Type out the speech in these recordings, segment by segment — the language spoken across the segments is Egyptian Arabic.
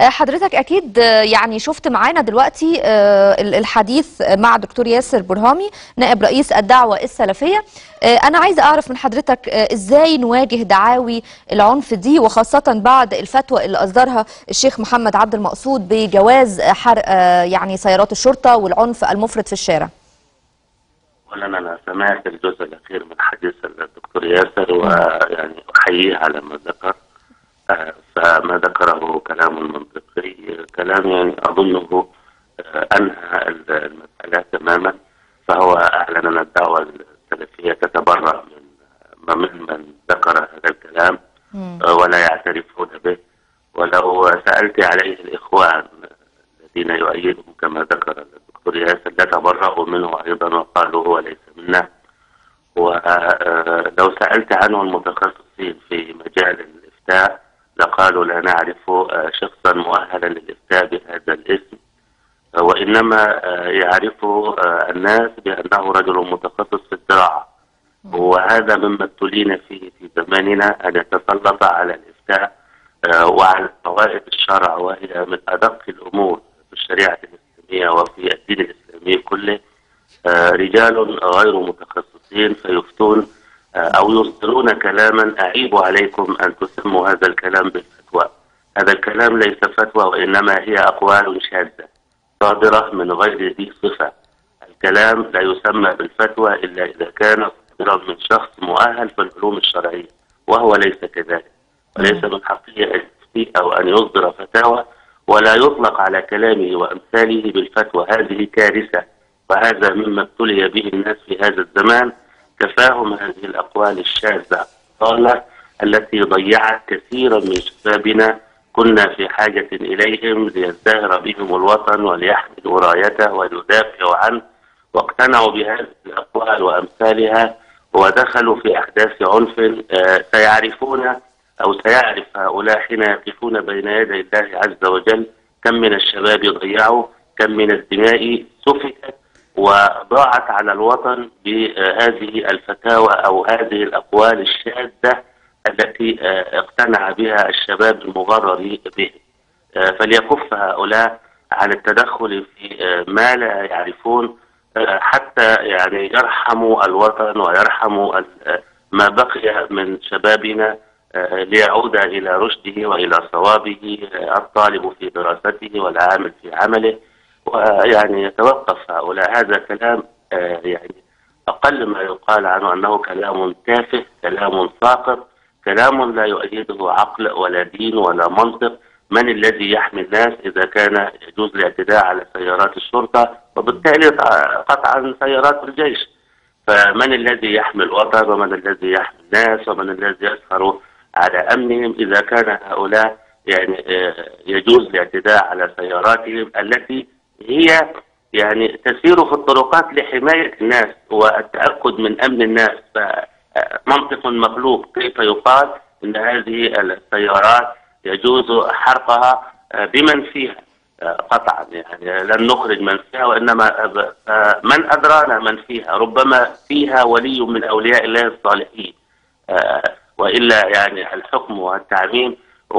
حضرتك اكيد يعني شفت معانا دلوقتي الحديث مع دكتور ياسر برهامي نائب رئيس الدعوه السلفيه انا عايزه اعرف من حضرتك ازاي نواجه دعاوي العنف دي وخاصه بعد الفتوى اللي اصدرها الشيخ محمد عبد المقصود بجواز حرق يعني سيارات الشرطه والعنف المفرط في الشارع اولا انا سمعت الجزء الاخير من حديث الدكتور ياسر ويعني احييه على ما ذكر فما ذكره كلام منطقي كلام يعني اظنه انهى المساله تماما فهو اعلن ان الدعوه السلفيه تتبرا من من من ذكر هذا الكلام ولا يعترفون به ولو سالت عليه الاخوان الذين يؤيدهم كما ذكر الدكتور ياسر لتبرأوا منه ايضا وقالوا هو ليس منا ولو سالت عنه المتخصصين في مجال الافتاء لقالوا لا نعرف شخصا مؤهلا للافتاء بهذا الاسم وانما يعرف الناس بانه رجل متخصص في الزراعه وهذا مما ابتلينا فيه في زماننا ان يتسلط على الافتاء وعلى قواعد الشرع وهي من ادق الامور في الشريعه الاسلاميه وفي الدين الاسلامي كله رجال غير متخصصين فيفتون أو يصدرون كلاما أعيب عليكم أن تسموا هذا الكلام بالفتوى هذا الكلام ليس فتوى وإنما هي أقوال شاذة صادرة من غير ذي صفة الكلام لا يسمى بالفتوى إلا إذا كان صادرا من شخص مؤهل في العلوم الشرعية وهو ليس كذلك وليس من حقه أن يفتي أو أن يصدر فتاوى ولا يطلق على كلامه وأمثاله بالفتوى هذه كارثة وهذا مما ابتلي به الناس في هذا الزمان تفاهم هذه الأقوال الشاذة الضالة التي ضيعت كثيرا من شبابنا كنا في حاجة إليهم ليزدهر بهم الوطن وليحملوا رايته وليدافعوا عنه واقتنعوا بهذه الأقوال وأمثالها ودخلوا في أحداث عنف سيعرفون أو سيعرف هؤلاء حين يقفون بين يدي الله عز وجل كم من الشباب ضيعوا كم من الدماء سفكت وضاعت على الوطن بهذه الفتاوى او هذه الاقوال الشاذه التي اقتنع بها الشباب المغرر به فليكف هؤلاء عن التدخل في ما لا يعرفون حتى يعني يرحموا الوطن ويرحموا ما بقي من شبابنا ليعود الى رشده والى صوابه الطالب في دراسته والعامل في عمله ويعني يتوقف هؤلاء هذا كلام آه يعني أقل ما يقال عنه أنه كلام تافه كلام ساقط كلام لا يؤيده عقل ولا دين ولا منطق من الذي يحمي الناس إذا كان يجوز الاعتداء على سيارات الشرطة وبالتالي قطعا سيارات الجيش فمن الذي يحمي الوطن ومن الذي يحمي الناس ومن الذي يسهر على أمنهم إذا كان هؤلاء يعني آه يجوز الاعتداء على سياراتهم التي هي يعني تسير في الطرقات لحماية الناس والتأكد من أمن الناس فمنطق مخلوق كيف يقال أن هذه السيارات يجوز حرقها بمن فيها قطعا يعني لن نخرج من فيها وإنما من أدرانا من فيها ربما فيها ولي من أولياء الله الصالحين وإلا يعني الحكم والتعميم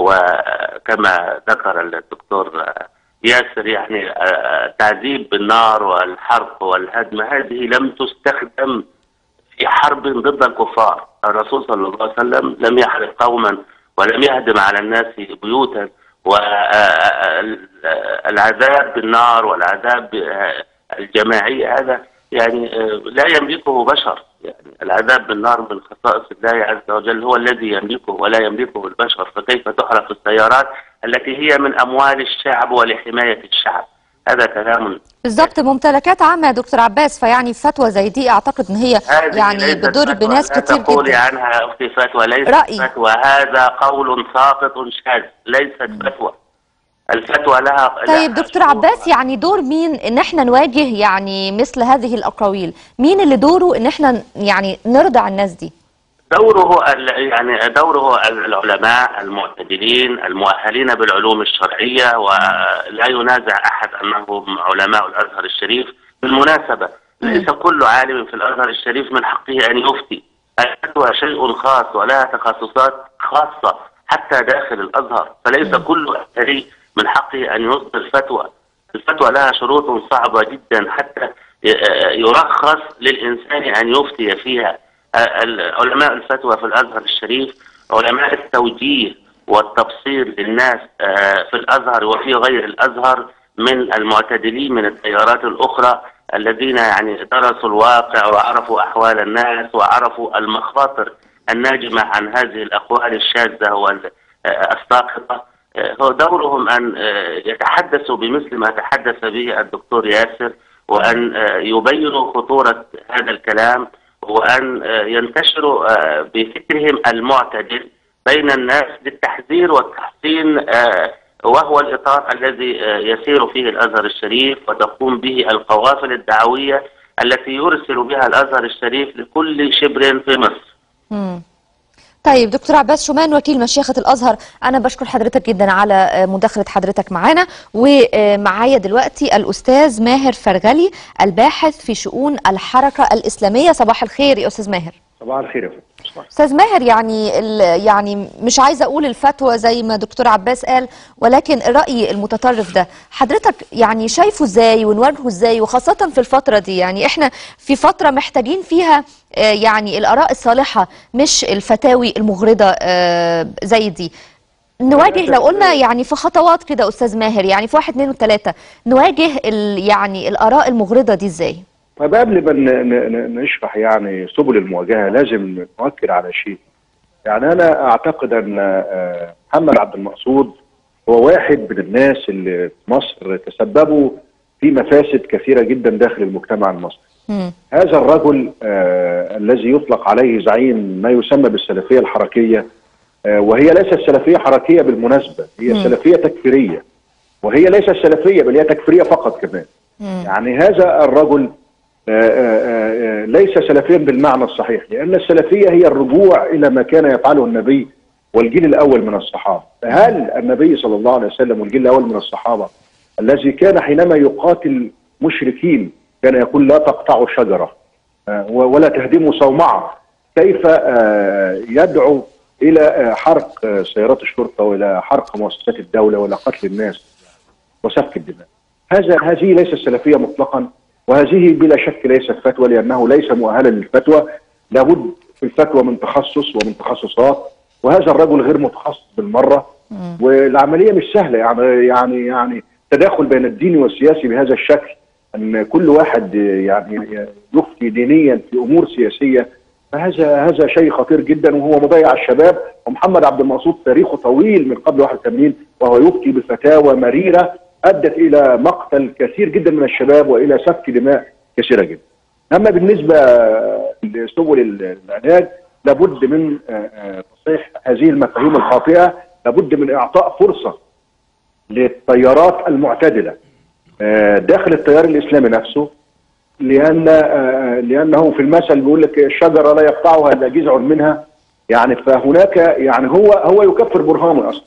وكما ذكر الدكتور ياسر يعني التعذيب بالنار والحرق والهدم هذه لم تستخدم في حرب ضد الكفار الرسول صلى الله عليه وسلم لم يحرق قوما ولم يهدم على الناس بيوتا والعذاب بالنار والعذاب الجماعي هذا يعني لا يملكه بشر يعني العذاب بالنار من خصائص الله عز وجل هو الذي يملكه ولا يملكه البشر فكيف تحرق السيارات التي هي من اموال الشعب ولحمايه الشعب هذا كلام بالضبط ممتلكات عامه يا دكتور عباس فيعني فتوى زي دي اعتقد ان هي يعني بتضر بناس كتير جدا تقولي عنها يا اختي فتوى ليست رأي. فتوى هذا قول ساقط شاذ ليست فتوى الفتوى لها طيب دكتور عباس يعني دور مين ان احنا نواجه يعني مثل هذه الاقاويل مين اللي دوره ان احنا يعني نرضع الناس دي دوره يعني دوره العلماء المعتدلين المؤهلين بالعلوم الشرعيه ولا ينازع احد انهم علماء الازهر الشريف بالمناسبه ليس كل عالم في الازهر الشريف من حقه ان يفتي الفتوى شيء خاص ولها تخصصات خاصه حتى داخل الازهر فليس كل ازهري من حقه أن يصدر فتوى الفتوى لها شروط صعبة جدا حتى يرخص للإنسان أن يفتي فيها علماء الفتوى في الأزهر الشريف علماء التوجيه والتبصير للناس في الأزهر وفي غير الأزهر من المعتدلين من التيارات الأخرى الذين يعني درسوا الواقع وعرفوا أحوال الناس وعرفوا المخاطر الناجمة عن هذه الأقوال الشاذة والساقطة هو دورهم أن يتحدثوا بمثل ما تحدث به الدكتور ياسر وأن يبينوا خطورة هذا الكلام وأن ينتشروا بفكرهم المعتدل بين الناس للتحذير والتحسين وهو الإطار الذي يسير فيه الأزهر الشريف وتقوم به القوافل الدعوية التي يرسل بها الأزهر الشريف لكل شبر في مصر مم. طيب دكتور عباس شومان وكيل مشيخة الأزهر أنا بشكر حضرتك جدا على مداخلة حضرتك معانا ومعايا دلوقتي الأستاذ ماهر فرغلي الباحث في شؤون الحركة الإسلامية صباح الخير يا أستاذ ماهر صباح الخير يا فندم استاذ ماهر يعني يعني مش عايزه اقول الفتوى زي ما دكتور عباس قال ولكن الراي المتطرف ده حضرتك يعني شايفه ازاي ونواجهه ازاي وخاصه في الفتره دي يعني احنا في فتره محتاجين فيها يعني الاراء الصالحه مش الفتاوي المغرضه زي دي نواجه لو قلنا يعني في خطوات كده استاذ ماهر يعني في واحد اثنين وثلاثه نواجه يعني الاراء المغرضه دي ازاي؟ طيب قبل ما نشرح يعني سبل المواجهه لازم نؤكد على شيء. يعني انا اعتقد ان محمد عبد المقصود هو واحد من الناس اللي في مصر تسببوا في مفاسد كثيره جدا داخل المجتمع المصري. مم. هذا الرجل آه الذي يطلق عليه زعيم ما يسمى بالسلفيه الحركيه آه وهي ليست سلفيه حركيه بالمناسبه، هي مم. سلفيه تكفيريه. وهي ليست سلفيه بل هي تكفيريه فقط كمان. مم. يعني هذا الرجل آآ آآ ليس سلفيا بالمعنى الصحيح لأن السلفية هي الرجوع إلى ما كان يفعله النبي والجيل الأول من الصحابة فهل النبي صلى الله عليه وسلم والجيل الأول من الصحابة الذي كان حينما يقاتل مشركين كان يقول لا تقطعوا شجرة ولا تهدموا صومعة كيف يدعو إلى حرق سيارات الشرطة وإلى حرق مؤسسات الدولة وإلى قتل الناس وسفك الدماء هذا هذه ليست سلفية مطلقا وهذه بلا شك ليست فتوى لانه ليس مؤهلا للفتوى لابد في الفتوى من تخصص ومن تخصصات وهذا الرجل غير متخصص بالمره والعمليه مش سهله يعني يعني يعني تداخل بين الدين والسياسي بهذا الشكل ان كل واحد يعني يفتي دينيا في امور سياسيه فهذا هذا شيء خطير جدا وهو مضيع الشباب ومحمد عبد المقصود تاريخه طويل من قبل 81 وهو يفتي بفتاوى مريره ادت الى مقتل كثير جدا من الشباب والى سفك دماء كثيره جدا. اما بالنسبه لسبل العلاج لابد من تصحيح هذه المفاهيم الخاطئه، لابد من اعطاء فرصه للتيارات المعتدله داخل التيار الاسلامي نفسه لان لانه في المثل بيقول لك الشجره لا يقطعها الا جذع منها يعني فهناك يعني هو هو يكفر برهامي اصلا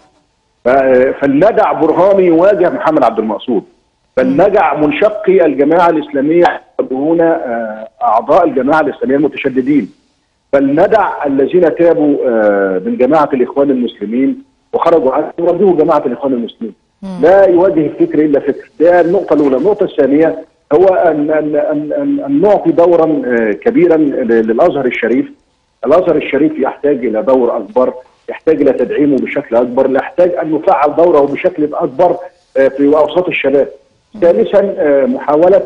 فلندع برهامي يواجه محمد عبد المقصود فلنجع منشقي الجماعه الاسلاميه يواجهون اعضاء الجماعه الاسلاميه المتشددين فلندع الذين تابوا من جماعه الاخوان المسلمين وخرجوا عنه يواجهوا جماعه الاخوان المسلمين لا يواجه الفكر الا فكر ده النقطه الاولى النقطه الثانيه هو ان ان ان, أن, أن نعطي دورا كبيرا للازهر الشريف الازهر الشريف يحتاج الى دور اكبر يحتاج الى تدعيمه بشكل اكبر يحتاج ان نفعل دوره بشكل اكبر في اوساط الشباب ثالثا محاوله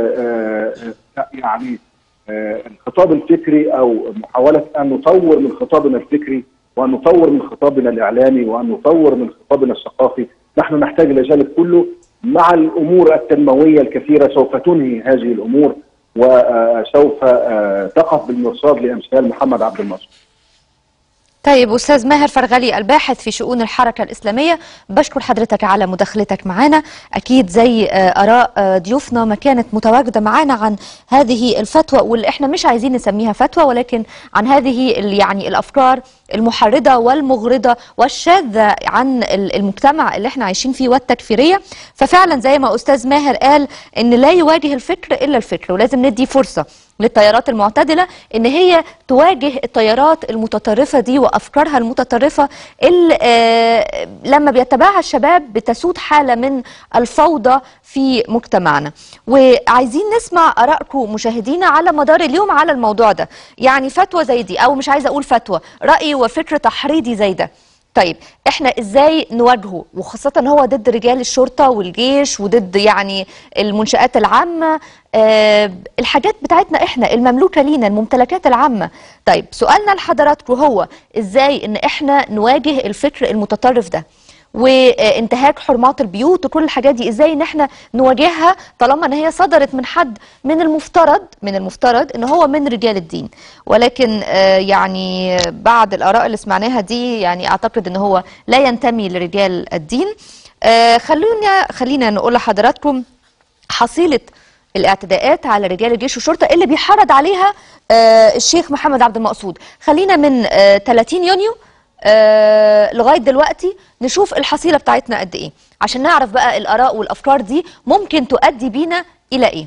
يعني الخطاب الفكري او محاوله ان نطور من خطابنا الفكري وان نطور من خطابنا الاعلامي وان نطور من خطابنا الثقافي نحن نحتاج الى ذلك كله مع الامور التنمويه الكثيره سوف تنهي هذه الامور وسوف تقف بالمرصاد لامثال محمد عبد المنصور طيب أستاذ ماهر فرغلي الباحث في شؤون الحركة الإسلامية بشكر حضرتك على مداخلتك معنا أكيد زي آراء ضيوفنا ما كانت متواجدة معنا عن هذه الفتوى واللي احنا مش عايزين نسميها فتوى ولكن عن هذه يعني الأفكار المحرضة والمغرضة والشاذة عن المجتمع اللي احنا عايشين فيه والتكفيرية ففعلا زي ما أستاذ ماهر قال إن لا يواجه الفكر إلا الفكر ولازم ندي فرصة للتيارات المعتدله ان هي تواجه التيارات المتطرفه دي وافكارها المتطرفه اللي آه، لما بيتبعها الشباب بتسود حاله من الفوضى في مجتمعنا وعايزين نسمع ارائكم مشاهدينا على مدار اليوم على الموضوع ده يعني فتوى زي دي او مش عايزه اقول فتوى راي وفكر تحريضي زي ده طيب احنا ازاي نواجهه وخاصة هو ضد رجال الشرطة والجيش وضد يعني المنشآت العامة آه الحاجات بتاعتنا احنا المملوكة لينا الممتلكات العامة طيب سؤالنا لحضراتكم هو ازاي ان احنا نواجه الفكر المتطرف ده وانتهاك حرمات البيوت وكل الحاجات دي ازاي ان احنا نواجهها طالما ان هي صدرت من حد من المفترض من المفترض ان هو من رجال الدين ولكن آه، يعني بعد الاراء اللي سمعناها دي يعني اعتقد ان هو لا ينتمي لرجال الدين آه، خلونا خلينا نقول لحضراتكم حصيله الاعتداءات على رجال الجيش والشرطه اللي بيحرض عليها آه، الشيخ محمد عبد المقصود خلينا من آه، 30 يونيو آه، لغايه دلوقتي نشوف الحصيله بتاعتنا قد ايه عشان نعرف بقى الاراء والافكار دي ممكن تؤدي بينا الى ايه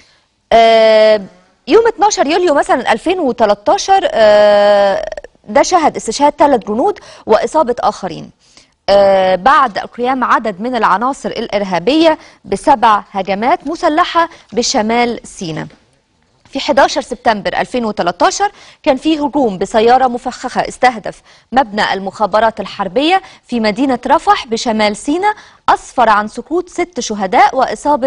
آه، يوم 12 يوليو مثلا 2013 آه، ده شهد استشهاد ثلاث جنود واصابه اخرين آه، بعد قيام عدد من العناصر الارهابيه بسبع هجمات مسلحه بشمال سيناء في 11 سبتمبر 2013 كان في هجوم بسيارة مفخخة استهدف مبنى المخابرات الحربية في مدينة رفح بشمال سيناء أسفر عن سقوط ست شهداء وإصابة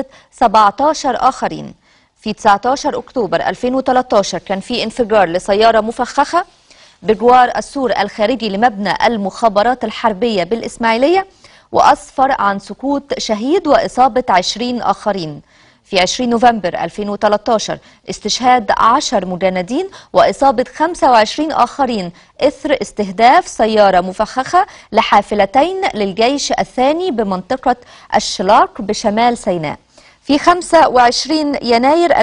17 آخرين في 19 أكتوبر 2013 كان في انفجار لسيارة مفخخة بجوار السور الخارجي لمبنى المخابرات الحربية بالإسماعيلية وأسفر عن سقوط شهيد وإصابة 20 آخرين في 20 نوفمبر 2013 استشهاد 10 مجندين وإصابة 25 آخرين إثر استهداف سيارة مفخخة لحافلتين للجيش الثاني بمنطقة الشلاق بشمال سيناء في 25 يناير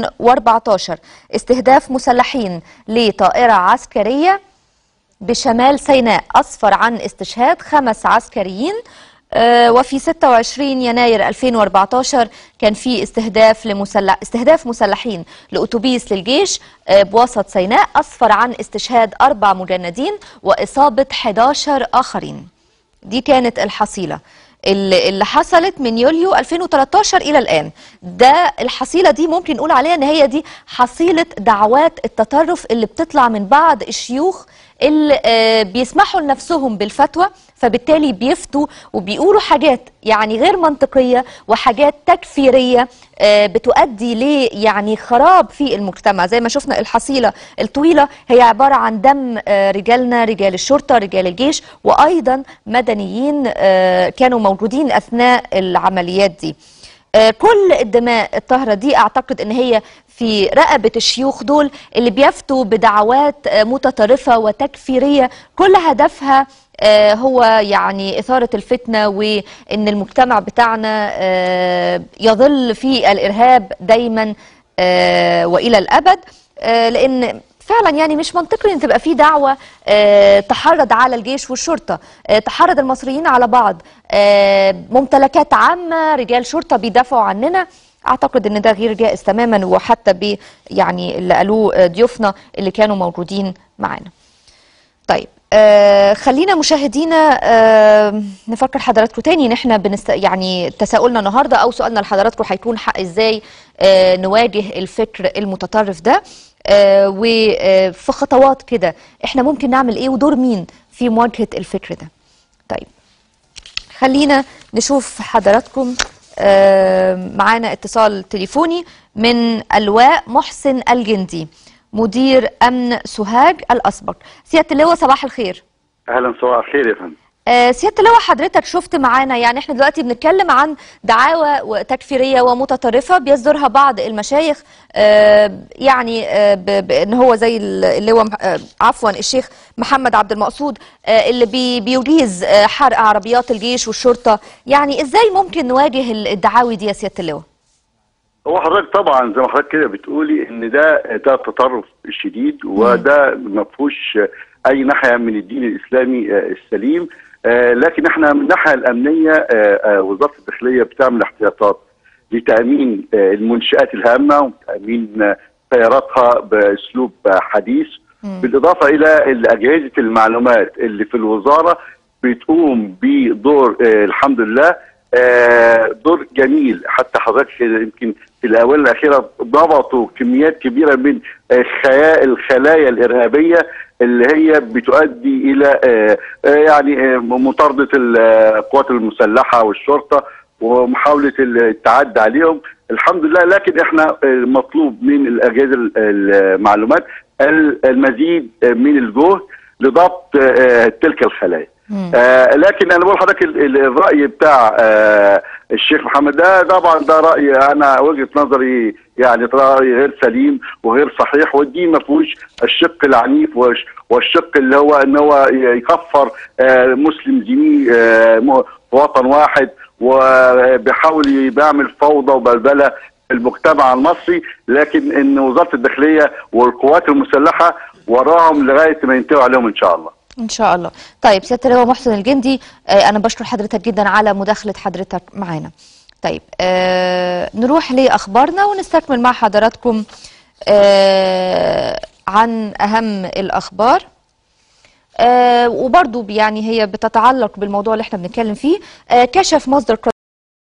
2014 استهداف مسلحين لطائرة عسكرية بشمال سيناء أسفر عن استشهاد خمس عسكريين آه، وفي 26 يناير 2014 كان في استهداف لمسلح استهداف مسلحين لأتوبيس للجيش آه، بوسط سيناء أسفر عن استشهاد أربع مجندين وإصابة 11 آخرين دي كانت الحصيلة اللي اللي حصلت من يوليو 2013 إلى الآن ده الحصيلة دي ممكن نقول عليها إن هي دي حصيلة دعوات التطرف اللي بتطلع من بعض الشيوخ اللي آه، بيسمحوا لنفسهم بالفتوى فبالتالي بيفتوا وبيقولوا حاجات يعني غير منطقية وحاجات تكفيرية آه، بتؤدي ل يعني خراب في المجتمع زي ما شفنا الحصيلة الطويلة هي عبارة عن دم آه، رجالنا رجال الشرطة رجال الجيش وأيضا مدنيين آه، كانوا موجودين أثناء العمليات دي آه، كل الدماء الطاهرة دي أعتقد أن هي في رقبة الشيوخ دول اللي بيفتوا بدعوات آه، متطرفة وتكفيرية كل هدفها آه، هو يعني إثارة الفتنة وإن المجتمع بتاعنا آه، يظل في الإرهاب دايما آه، وإلى الأبد آه، لأن فعلا يعني مش منطقي ان تبقى في دعوه آه، تحرض على الجيش والشرطه آه، تحرض المصريين على بعض آه، ممتلكات عامه رجال شرطه بيدافعوا عننا اعتقد ان ده غير جائز تماما وحتى ب يعني اللي قالوه آه، ضيوفنا اللي كانوا موجودين معانا طيب آه خلينا مشاهدينا آه نفكر حضراتكم تاني ان احنا بنست... يعني تساؤلنا النهارده او سؤالنا لحضراتكم هيكون حق ازاي آه نواجه الفكر المتطرف ده آه وفي خطوات كده احنا ممكن نعمل ايه ودور مين في مواجهه الفكر ده طيب خلينا نشوف حضراتكم آه، معانا اتصال تليفوني من اللواء محسن الجندي مدير امن سوهاج الاسبق سياده اللواء صباح الخير اهلا صباح الخير يا فندم آه، سياده اللواء حضرتك شفت معانا يعني احنا دلوقتي بنتكلم عن دعاوى تكفيريه ومتطرفه بيصدرها بعض المشايخ آه، يعني آه، ب- بان هو زي اللواء مح- آه، عفوا الشيخ محمد عبد المقصود آه، اللي بي- بيجيز آه، حرق عربيات الجيش والشرطه يعني ازاي ممكن نواجه الدعاوي دي يا سياده اللواء هو حضرتك طبعا زي ما حضرتك كده بتقولي ان ده ده تطرف شديد وده ما فيهوش اي ناحيه من الدين الاسلامي آه، السليم آه، لكن احنا من الناحيه الامنيه آه، آه، وزاره الداخليه بتعمل احتياطات لتامين آه، المنشات الهامه وتامين آه، سياراتها باسلوب حديث بالاضافه الى اجهزه المعلومات اللي في الوزاره بتقوم بدور آه، الحمد لله آه، دور جميل حتى حضرتك يمكن في الاونه الاخيره ضبطوا كميات كبيره من آه، خيا الخلايا الارهابيه اللي هي بتؤدي الى آه، آه، يعني آه، مطارده القوات المسلحه والشرطه ومحاوله التعدي عليهم الحمد لله لكن احنا آه، مطلوب من الاجهزه ال- المعلومات ال- المزيد من الجهد لضبط آه، تلك الخلايا آه لكن انا بقول لحضرتك ال- ال- الراي بتاع آه الشيخ محمد ده طبعا ده راي انا وجهه نظري يعني راي غير سليم وغير صحيح والدين ما فيهوش الشق العنيف والش- والشق اللي هو ان هو يكفر آه مسلم ديني آه م- في وطن واحد وبيحاول بيعمل فوضى وبلبله في المجتمع المصري لكن ان وزاره الداخليه والقوات المسلحه وراهم لغايه ما ينتهوا عليهم ان شاء الله ان شاء الله طيب سياده اللواء محسن الجندي آه، انا بشكر حضرتك جدا على مداخله حضرتك معانا طيب آه نروح لاخبارنا ونستكمل مع حضراتكم آه عن اهم الاخبار آه وبرضو يعني هي بتتعلق بالموضوع اللي احنا بنتكلم فيه آه كشف مصدر